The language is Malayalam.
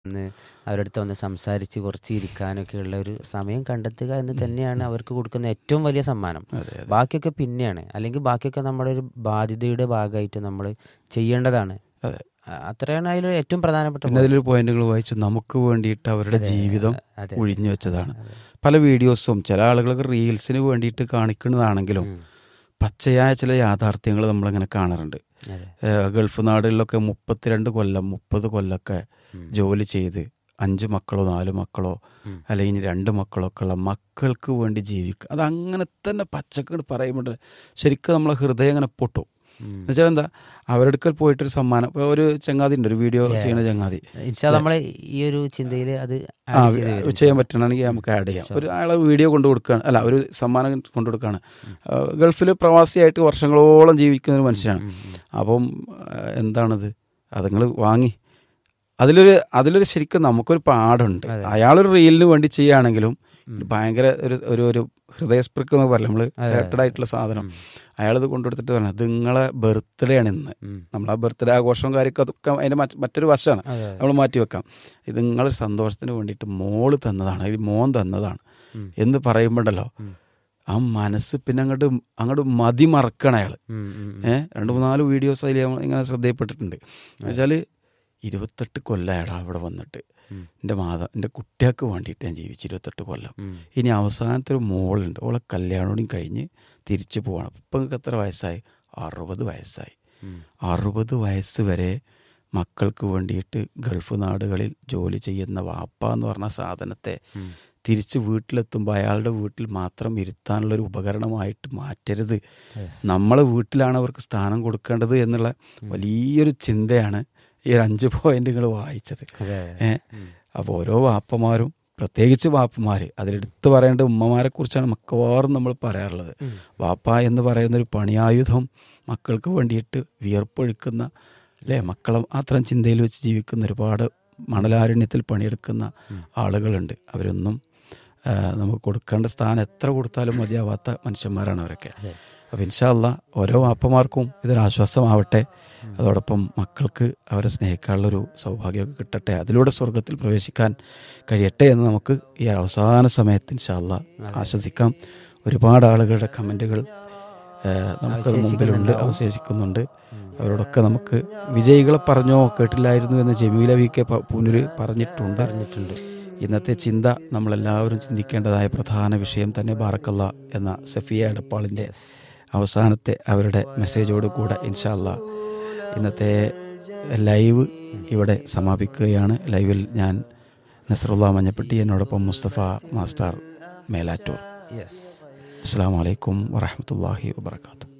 ഒന്ന് അവരുടെ അടുത്ത് വന്ന് സംസാരിച്ച് കുറച്ച് ഇരിക്കാനൊക്കെ ഉള്ള ഒരു സമയം കണ്ടെത്തുക എന്ന് തന്നെയാണ് അവർക്ക് കൊടുക്കുന്ന ഏറ്റവും വലിയ സമ്മാനം അതെ അതെ ബാക്കിയൊക്കെ പിന്നെയാണ് അല്ലെങ്കിൽ ബാക്കിയൊക്കെ നമ്മുടെ ഒരു ബാധ്യതയുടെ ഭാഗമായിട്ട് നമ്മൾ ചെയ്യേണ്ടതാണ് അതെ. അ- അത്രയാണ് അതിൽ ഏറ്റവും പ്രധാനപ്പെട്ട പിന്നെ അതിലൊരു പോയിന്റുകൾ വായിച്ചു നമുക്ക് വേണ്ടിയിട്ട് അവരുടെ ജീവിതം അതെ. ഒഴിഞ്ഞു വെച്ചതാണ് പല വീഡിയോസും ചില ആളുകൾക്ക് റീൽസിന് വേണ്ടിയിട്ട് കാണിക്കുന്നതാണെങ്കിലും ഉം. പച്ചയായ ചില യാഥാർത്ഥ്യങ്ങൾ നമ്മളിങ്ങനെ കാണാറുണ്ട് അതെ. ഏഹ് ഗൾഫ് നാടുകളിലൊക്കെ മുപ്പത്തിരണ്ട് കൊല്ലം മുപ്പത് കൊല്ലമൊക്കെ ഉം. ജോലി ചെയ്ത് അഞ്ച് മക്കളോ നാല് മക്കളോ ഉം. അല്ലെങ്കിൽ ഇനി രണ്ട് മക്കളോ ഒക്കെ ഉള്ള മക്കൾക്ക് വേണ്ടി ജീവിക്കുക അത് അങ്ങനെ തന്നെ പച്ചക്കട് പറയുമ്പോൾ ശരിക്കും നമ്മളെ ഹൃദയം അങ്ങനെ പൊട്ടും ഉം. എന്നുവെച്ചാൽ എന്താ അവരുടെ അടുക്കൽ പോയിട്ടൊരു സമ്മാനം ഇപ്പൊ ഒരു ചങ്ങാതി ഉണ്ട് ഒരു വീഡിയോ ചെയ്യുന്ന ചങ്ങാതി ഇൻഷാ നമ്മളെ ഈ ഒരു ചിന്തയിൽ അത് ആ add ചെയ്ത് വരും. ചെയ്യാൻ പറ്റണമെങ്കിൽ നമുക്ക് ആഡ് ചെയ്യാം ഒരു അയാളെ വീഡിയോ കൊണ്ടു കൊടുക്കുകയാണ് അല്ല ഒരു സമ്മാനം കൊണ്ടു കൊടുക്കുകയാണ് ഗൾഫിൽ പ്രവാസിയായിട്ട് വർഷങ്ങളോളം ജീവിക്കുന്ന ഒരു മനുഷ്യനാണ് ഉം, ഉം. അപ്പം ആ, എന്താണത് അത് നിങ്ങൾ വാങ്ങി അതിലൊരു അതിലൊരു ശരിക്കും നമുക്കൊരു പാടുണ്ട് അയാളൊരു റീലിന് വേണ്ടി ചെയ്യുകയാണെങ്കിലും ഇത് ഭയങ്കര ഒരു ഒരു ഒരു ഹൃദയസ്പൃക്ക് എന്ന് പറയും നമ്മൾ റിലേറ്റഡ് ആയിട്ടുള്ള സാധനം അയാളിത് കൊണ്ടുകൊടുത്തിട്ട് പറഞ്ഞു ഇത് നിങ്ങളെ ബർത്ത്ഡേ ആണ് ഇന്ന് ഉം. നമ്മളെ ബർത്ത്ഡേ ആഘോഷവും കാര്യമൊക്കെ അതൊക്കെ അതിന്റെ മറ്റ് മറ്റൊരു വശമാണ് അതെ. നമ്മൾ മാറ്റി വെക്കാം ഇത് നിങ്ങളെ സന്തോഷത്തിന് വേണ്ടിയിട്ട് മോള് തന്നതാണ് ഇത് മോൻ തന്നതാണ് ഉം. എന്ന് പറയുമ്പോണ്ടല്ലോ ഉം. ആ മനസ്സ് പിന്നെ അങ്ങോട്ട് അങ്ങോട്ട് മതി മറക്കണം അയാൾ ഉം, ഉം, ഉം. ഏഹ് രണ്ട് മൂന്നാല് വീഡിയോസ് അതിൽ നമ്മൾ ഇങ്ങനെ ശ്രദ്ധയിൽപ്പെട്ടിട്ടുണ്ട് എന്നുവെച്ചാൽ ഇരുപത്തെട്ട് കൊല്ലം അയാൾ അവിടെ വന്നിട്ട് ഉം. എൻ്റെ മാത എൻ്റെ കുട്ടികൾക്ക് വേണ്ടിയിട്ട് ഞാൻ ജീവിച്ചു ഇരുപത്തെട്ട് കൊല്ലം ഉം. ഇനി അവസാനത്തെ ഒരു മോളുണ്ട് ഓളെ കല്യാണോടും കഴിഞ്ഞ് തിരിച്ചു പോകണം ഇപ്പം നിങ്ങൾക്ക് എത്ര വയസ്സായി അറുപത് വയസ്സായി ഉം. അറുപത് വയസ്സ് വരെ മക്കൾക്ക് വേണ്ടിയിട്ട് ഗൾഫ് നാടുകളിൽ ജോലി ചെയ്യുന്ന വാപ്പ എന്ന് പറഞ്ഞ സാധനത്തെ ഉം. തിരിച്ച് വീട്ടിലെത്തുമ്പോൾ അയാളുടെ വീട്ടിൽ മാത്രം ഇരുത്താനുള്ള ഒരു ഉപകരണമായിട്ട് മാറ്റരുത് Yes. നമ്മളെ വീട്ടിലാണ് അവർക്ക് സ്ഥാനം കൊടുക്കേണ്ടത് എന്നുള്ള വലിയൊരു ചിന്തയാണ് ഈ ഒരു അഞ്ച് പോയിന്റുകൾ വായിച്ചത് അതെ. ഏഹ് അപ്പോൾ ഓരോ വാപ്പമാരും പ്രത്യേകിച്ച് വാപ്പമാർ അതിലെടുത്ത് പറയേണ്ട ഉമ്മമാരെ കുറിച്ചാണ് മിക്കവാറും നമ്മൾ പറയാറുള്ളത് ഉം. വാപ്പ എന്ന് പറയുന്ന ഒരു പണിയായുധം മക്കൾക്ക് വേണ്ടിയിട്ട് വിയർപ്പൊഴുക്കുന്ന അല്ലേ മക്കളെ മാത്രം ചിന്തയിൽ വെച്ച് ജീവിക്കുന്ന ഒരുപാട് മണലാരണ്യത്തിൽ പണിയെടുക്കുന്ന ആളുകളുണ്ട് അവരൊന്നും ആ, നമുക്ക് കൊടുക്കേണ്ട സ്ഥാനം എത്ര കൊടുത്താലും മതിയാവാത്ത മനുഷ്യന്മാരാണ് അവരൊക്കെ അപ്പോൾ ഇൻഷാല്ല ഓരോ വാപ്പമാർക്കും ഇതൊരാശ്വാസമാവട്ടെ അതോടൊപ്പം മക്കൾക്ക് അവരെ സ്നേഹിക്കാനുള്ളൊരു സൗഭാഗ്യമൊക്കെ കിട്ടട്ടെ അതിലൂടെ സ്വർഗത്തിൽ പ്രവേശിക്കാൻ കഴിയട്ടെ എന്ന് നമുക്ക് ഈ അവസാന സമയത്ത് ഇൻഷാല്ല ആശ്വസിക്കാം ഒരുപാട് ആളുകളുടെ കമൻറ്റുകൾ നമുക്കത് മുമ്പിലുണ്ട് അവശേഷിക്കുന്നുണ്ട് അവരോടൊക്കെ നമുക്ക് വിജയികളെ പറഞ്ഞോ കേട്ടില്ലായിരുന്നു എന്ന് ജമീല വി കെ പ- പൂനൂര് പറഞ്ഞിട്ടുണ്ട് പറഞ്ഞിട്ടുണ്ട് ഇന്നത്തെ ചിന്ത നമ്മളെല്ലാവരും ചിന്തിക്കേണ്ടതായ പ്രധാന വിഷയം തന്നെ ബാറക്കല്ല എന്ന സഫിയ എടപ്പാളിൻ്റെ അവസാനത്തെ അവരുടെ മെസ്സേജോട് കൂടെ ഇൻഷാല്ല ഇന്നത്തെ ലൈവ് ഇവിടെ സമാപിക്കുകയാണ് ലൈവിൽ ഞാൻ നസറുല്ല മഞ്ഞപ്പെട്ടി എന്നോടൊപ്പം മുസ്തഫ മാസ്റ്റർ മേലാറ്റൂർ യെസ് അസ്സാം വലൈക്കും വറഹമത്തല്ലാഹി വാത്തു